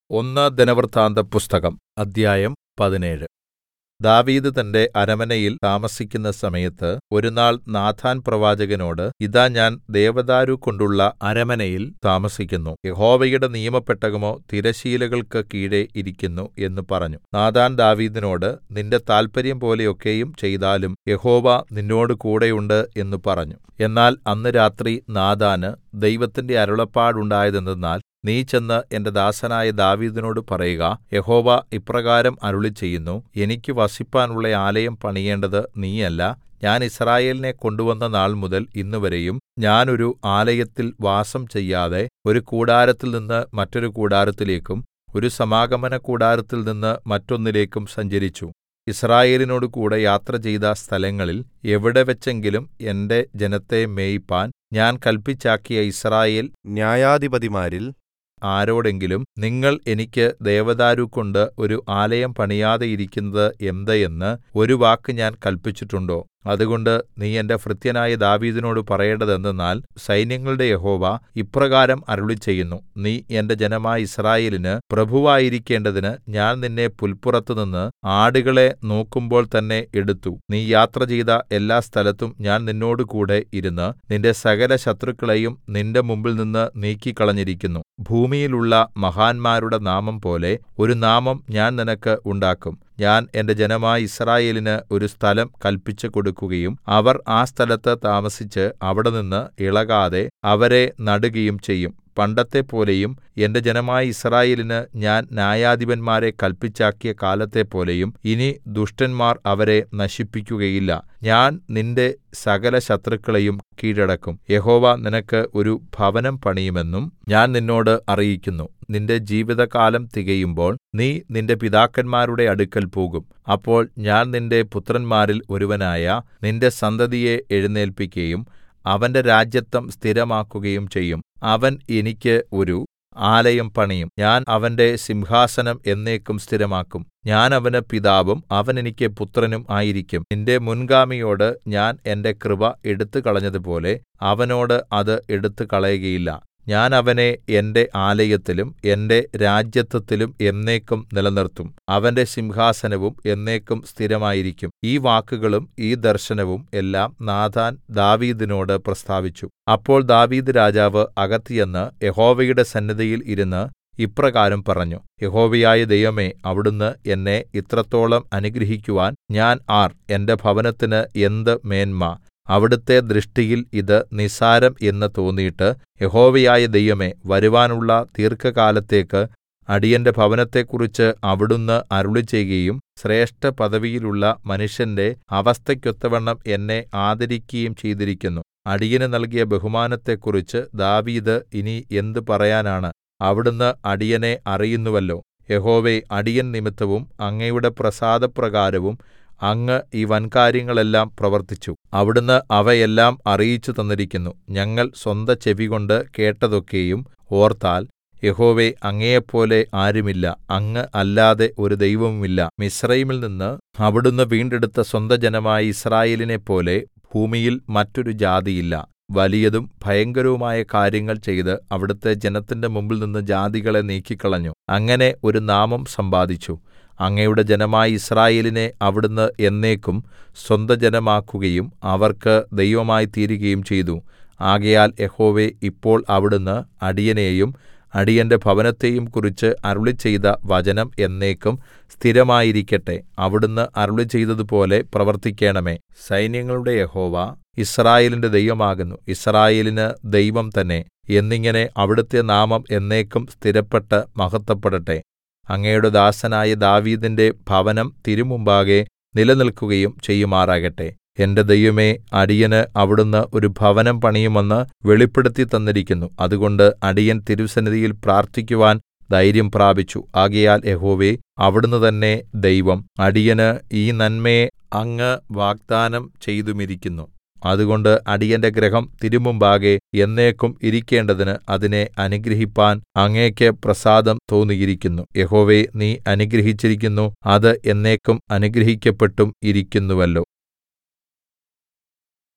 ഒന്ന് ദിനവൃത്താന്തപുസ്തകം അദ്ധ്യായം പതിനേഴ് ദാവീദ് തന്റെ അരമനയിൽ താമസിക്കുന്ന സമയത്ത് ഒരുനാൾ നാഥാൻപ്രവാചകനോട് ഇതാ ഞാൻ ദേവദാരു കൊണ്ടുള്ള അരമനയിൽ താമസിക്കുന്നു യഹോവയുടെ നിയമപെട്ടകമോ തിരശ്ശീലകൾക്ക് കീഴെ ഇരിക്കുന്നു എന്ന് പറഞ്ഞു നാഥാൻ ദാവീദിനോട് നിന്റെ താല്പര്യം പോലെയൊക്കെയും ചെയ്താലും യഹോവ നിന്നോടുകൂടെ ഉണ്ട് എന്ന് പറഞ്ഞു എന്നാൽ അന്ന് രാത്രി നാഥാന് ദൈവത്തിന്റെ അരുളപ്പാടുണ്ടായതെന്തെന്നാൽ നീ ചെന്ന് എന്റെ ദാസനായ ദാവീദിനോട് പറയുക യഹോവ ഇപ്രകാരം അരുളിച്ചെയ്യുന്നു എനിക്ക് വസിപ്പാനുള്ള ആലയം പണിയേണ്ടത് നീയല്ല ഞാൻ യിസ്രായേലിനെ കൊണ്ടുവന്ന നാൾമുതൽ ഇന്നുവരെയും ഞാൻ ഒരു ആലയത്തിൽ വാസം ചെയ്യാതെ ഒരു കൂടാരത്തിൽ നിന്ന് മറ്റൊരു കൂടാരത്തിലേക്കും ഒരു സമാഗമനകൂടാരത്തിൽ നിന്ന് മറ്റൊന്നിലേക്കും സഞ്ചരിച്ചു യിസ്രായേലിനോട് കൂടെ യാത്ര ചെയ്ത സ്ഥലങ്ങളിൽ എവിടെവെച്ചെങ്കിലും എന്റെ ജനത്തെ മേയിപ്പാൻ ഞാൻ കല്പിച്ചാക്കിയ യിസ്രായേൽ ന്യായാധിപതിമാരിൽ ആരോടെങ്കിലും നിങ്ങൾ എനിക്ക് ദേവദാരുകൊണ്ട് ഒരു ആലയം പണിയാതെ ഇരിക്കുന്നത് എന്ത് എന്ന് ഒരു വാക്ക് ഞാൻ കല്പിച്ചിട്ടുണ്ടോ അതുകൊണ്ട് നീ എന്റെ ഭൃത്യനായ ദാവീദിനോട് പറയേണ്ടതെന്തെന്നാൽ സൈന്യങ്ങളുടെ യഹോവ ഇപ്രകാരം അരുളിച്ചെയ്യുന്നു നീ എന്റെ ജനമായ യിസ്രായേലിന് പ്രഭുവായിരിക്കേണ്ടതിന് ഞാൻ നിന്നെ പുല്പുറത്തുനിന്ന് ആടുകളെ നോക്കുമ്പോൾ തന്നെ എടുത്തു നീ യാത്ര ചെയ്ത എല്ലാ സ്ഥലത്തും ഞാൻ നിന്നോടുകൂടെ ഇരുന്ന് നിന്റെ സകല ശത്രുക്കളെയും നിന്റെ മുമ്പിൽനിന്ന് നീക്കിക്കളഞ്ഞിരിക്കുന്നു ഭൂമിയിലുള്ള മഹാന്മാരുടെ നാമം പോലെ ഒരു നാമം ഞാൻ നിനക്ക് ഉണ്ടാക്കും ഞാൻ എന്റെ ജനമായ യിസ്രായേലിന് ഒരു സ്ഥലം കല്പിച്ചു കൊടുക്കുകയും അവർ ആ സ്ഥലത്ത് താമസിച്ച് അവിടെനിന്ന് ഇളകാതെ അവരെ നടുകയും ചെയ്യും പണ്ടത്തെപ്പോലെയും എന്റെ ജനമായ യിസ്രായേലിന് ഞാൻ ന്യായാധിപന്മാരെ കല്പിച്ചാക്കിയ കാലത്തെപ്പോലെയും ഇനി ദുഷ്ടന്മാർ അവരെ നശിപ്പിക്കുകയില്ല ഞാൻ നിന്റെ സകല ശത്രുക്കളെയും കീഴടക്കും യഹോവ നിനക്ക് ഒരു ഭവനം പണിയുമെന്നും ഞാൻ നിന്നോട് അറിയിക്കുന്നു നിന്റെ ജീവിതകാലം തികയുമ്പോൾ നീ നിന്റെ പിതാക്കന്മാരുടെ അടുക്കൽ പോകും അപ്പോൾ ഞാൻ നിന്റെ പുത്രന്മാരിൽ ഒരുവനായ നിന്റെ സന്തതിയെ എഴുന്നേല്പിക്കയും അവന്റെ രാജത്വം സ്ഥിരമാക്കുകയും ചെയ്യും അവൻ എനിക്ക് ഒരു ആലയം പണിയും ഞാൻ അവന്റെ സിംഹാസനം എന്നേക്കും സ്ഥിരമാക്കും ഞാൻ അവന് പിതാവും അവൻ എനിക്ക് പുത്രനും ആയിരിക്കും നിന്റെ മുൻഗാമിയോട് ഞാൻ എന്റെ കൃപ എടുത്തുകളഞ്ഞതുപോലെ അവനോട് അത് എടുത്തുകളയുകയില്ല ഞാൻ അവനെ എന്റെ ആലയത്തിലും എന്റെ രാജത്വത്തിലും എന്നേക്കും നിലനിർത്തും അവന്റെ സിംഹാസനവും എന്നേക്കും സ്ഥിരമായിരിക്കും ഈ വാക്കുകളും ഈ ദർശനവും എല്ലാം നാഥാൻ ദാവീദിനോട് പ്രസ്താവിച്ചു അപ്പോൾ ദാവീദ് രാജാവ് അകത്ത് ചെന്ന് യഹോവയുടെ സന്നിധിയിൽ ഇരുന്ന് ഇപ്രകാരം പറഞ്ഞു യഹോവയായ ദൈവമേ അവിടുന്ന് എന്നെ ഇത്രത്തോളം അനുഗ്രഹിക്കുവാൻ ഞാൻ ആർ എന്റെ ഭവനത്തിന് എന്ത് മേന്മ അവിടുത്തെ ദൃഷ്ടിയിൽ ഇത് നിസ്സാരം എന്ന് തോന്നിയിട്ട് യഹോവയായ ദൈവമേ വരുവാനുള്ള ദീർഘകാലത്തേക്ക് അടിയന്റെ ഭവനത്തെക്കുറിച്ച് അവിടുന്ന് അരുളിച്ചെയ്യുകയും ശ്രേഷ്ഠപദവിയിലുള്ള മനുഷ്യന്റെ അവസ്ഥയ്ക്കൊത്തവണ്ണം എന്നെ ആദരിക്കുകയും ചെയ്തിരിക്കുന്നു അടിയന് നൽകിയ ബഹുമാനത്തെക്കുറിച്ച് ദാവീദ് ഇനി എന്ത് പറയാനാണ് അവിടുന്ന് അടിയനെ അറിയുന്നുവല്ലോ യഹോവേ അടിയൻ നിമിത്തവും അങ്ങയുടെ പ്രസാദപ്രകാരവും അങ്ങ് ഈ വൻകാര്യങ്ങളെല്ലാം പ്രവർത്തിച്ചു അവിടുന്ന് അവയെല്ലാം അറിയിച്ചു തന്നിരിക്കുന്നു ഞങ്ങൾ സ്വന്ത ചെവികൊണ്ട് കേട്ടതൊക്കെയും ഓർത്താൽ യഹോവേ അങ്ങയെപ്പോലെ ആരുമില്ല അങ്ങ് അല്ലാതെ ഒരു ദൈവവുമില്ല മിസ്രയീമിൽ നിന്ന് അവിടുന്ന് വീണ്ടെടുത്ത സ്വന്ത ജനമായ യിസ്രായേലിനെപ്പോലെ ഭൂമിയിൽ മറ്റൊരു ജാതിയില്ല വലിയതും ഭയങ്കരവുമായ കാര്യങ്ങൾ ചെയ്ത് അവിടുത്തെ ജനത്തിന്റെ മുമ്പിൽ നിന്ന് ജാതികളെ നീക്കിക്കളഞ്ഞു അങ്ങനെ ഒരു നാമം സമ്പാദിച്ചു അങ്ങയുടെ ജനമായ യിസ്രായേലിനെ അവിടുന്ന് എന്നേക്കും സ്വന്തജനമാക്കുകയും അവർക്ക് ദൈവമായി തീരുകയും ചെയ്തു ആകയാൽ യഹോവേ ഇപ്പോൾ അവിടുന്ന് അടിയനെയും അടിയന്റെ ഭവനത്തെയും കുറിച്ച് അരുളിച്ചെയ്ത വചനം എന്നേക്കും സ്ഥിരമായിരിക്കട്ടെ അവിടുന്ന് അരുളിച്ചെയ്തതുപോലെ പ്രവർത്തിക്കണമേ സൈന്യങ്ങളുടെ യഹോവ യിസ്രായേലിന്റെ ദൈവമാകുന്നു യിസ്രായേലിന് ദൈവം തന്നെ എന്നിങ്ങനെ അവിടുത്തെ നാമം എന്നേക്കും സ്ഥിരപ്പെട്ട് മഹത്വപ്പെടട്ടെ അങ്ങയുടെ ദാസനായ ദാവീദിന്റെ ഭവനം തിരുമുമ്പാകെ നിലനിൽക്കുകയും ചെയ്യുമാറാകട്ടെ എന്റെ ദൈവമേ അടിയന് അവിടുന്ന് ഒരു ഭവനം പണിയുമെന്ന് വെളിപ്പെടുത്തി തന്നിരിക്കുന്നു അതുകൊണ്ട് അടിയൻ തിരുസന്നിധിയിൽ പ്രാർത്ഥിക്കുവാൻ ധൈര്യം പ്രാപിച്ചു ആകയാൽ യഹോവേ അവിടുന്ന് തന്നെ ദൈവം അടിയന് ഈ നന്മയെ അങ്ങ് വാഗ്ദാനം ചെയ്തുമിരിക്കുന്നു അതുകൊണ്ട് അടിയന്റെ ഗൃഹം തിരുമുമ്പാകെ എന്നേക്കും ഇരിക്കേണ്ടതിന് അതിനെ അനുഗ്രഹിപ്പാൻ അങ്ങേക്ക് പ്രസാദം തോന്നിയിരിക്കുന്നു യഹോവേ നീ അനുഗ്രഹിച്ചിരിക്കുന്നു അത് എന്നേക്കും അനുഗ്രഹിക്കപ്പെട്ടും ഇരിക്കുന്നുവല്ലോ